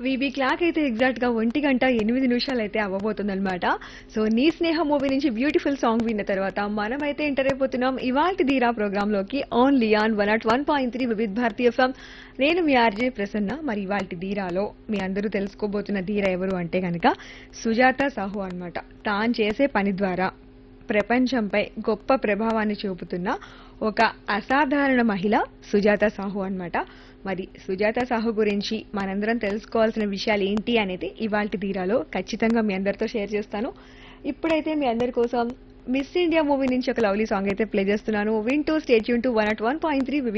VB clock అయితే exact గా ఒంటి గంట ఎనిమిది నిమిషాలు అయితే అవ్వబోతుందన్నమాట సో నీ స్నేహ మూవీ నుంచి బ్యూటిఫుల్ సాంగ్ విన్న తర్వాత మనమైతే ఎంటర్ అయిపోతున్నాం ఇవాల్టి ధీరా ప్రోగ్రామ్ లోకి only on one naught one point three Vividh Bharati FM నేను మీ ఆర్జే ప్రసన్న మరి ఇవాల్టి ధీరాలో మీ అందరూ తెలుసుకోబోతున్న ధీర ఎవరు అంటే కనుక సుజాత సాహు అన్నమాట తాను చేసే పని ద్వారా ప్రపంచంపై గొప్ప ప్రభావాన్ని చూపుతున్న ఒక అసాధారణ మహిళ సుజాత సాహు అన్నమాట మరి సుజాత సాహు గురించి మనందరం తెలుసుకోవాల్సిన విషయాలు ఏంటి అనేది ఇవాల్టి తీరాలో ఖచ్చితంగా మీ అందరితో షేర్ చేస్తాను ఇప్పుడైతే మీ అందరి కోసం మిస్ ఇండియా మూవీ నుంచి ఒక లవ్లీ సాంగ్ అయితే ప్లే చేస్తున్నాను వింటూ stay tuned to one at one point three